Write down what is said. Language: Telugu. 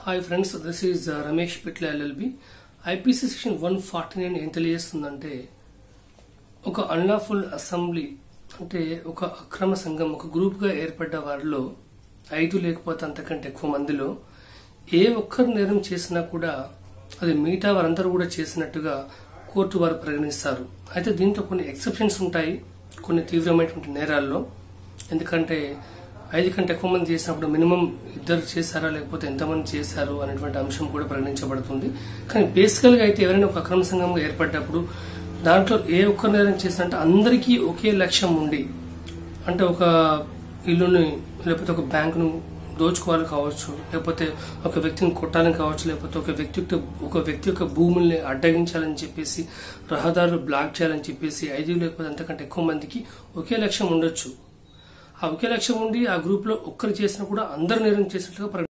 Hi friends this is Ramesh Pitla L L B I P C section one forty nine ఏం తెలియజేస్తుందంటే ఒక అన్లాఫుల్ అసెంబ్లీ అంటే ఒక అక్రమ సంఘం ఒక గ్రూప్ గా ఏర్పడ్డ వారిలో ఐదు లేకపోతే అంతకంటే ఎక్కువ మందిలో ఏ ఒక్కరు నేరం చేసినా కూడా అది మిగతా వారందరూ కూడా చేసినట్టుగా కోర్టు వారు పరిగణిస్తారు అయితే దీంట్లో కొన్ని ఎక్సెప్షన్స్ ఉంటాయి కొన్ని తీవ్రమైనటువంటి నేరాల్లో ఎందుకంటే ఐదు కంటే ఎక్కువ మంది చేసినప్పుడు మినిమం ఇద్దరు చేశారా లేకపోతే ఎంతమంది చేశారు అనేటువంటి అంశం కూడా పరిగణించబడుతుంది కానీ బేసికల్ గా అయితే ఎవరైనా ఒక అక్రమ సంఘంగా ఏర్పడ్డప్పుడు దాంట్లో ఏ ఒక్క నేరం చేసినంటే అందరికీ ఒకే లక్ష్యం ఉండి అంటే ఒక ఇల్లుని లేకపోతే ఒక బ్యాంకును దోచుకోవాలి కావచ్చు లేకపోతే ఒక వ్యక్తిని కొట్టాలని కావచ్చు లేకపోతే ఒక వ్యక్తి యొక్క ఒక వ్యక్తి యొక్క భూముల్ని అడ్డగించాలని చెప్పేసి రహదారులు బ్లాక్ చేయాలని చెప్పేసి ఐదు లేకపోతే అంతకంటే ఎక్కువ మందికి ఒకే లక్ష్యం ఉండొచ్చు ఆ ఒకే లక్ష్యం ఉండి ఆ గ్రూప్ లో ఒక్కరు చేసినా కూడా అందరు నేరం చేసినట్లుగా పరిగణిస్తారు.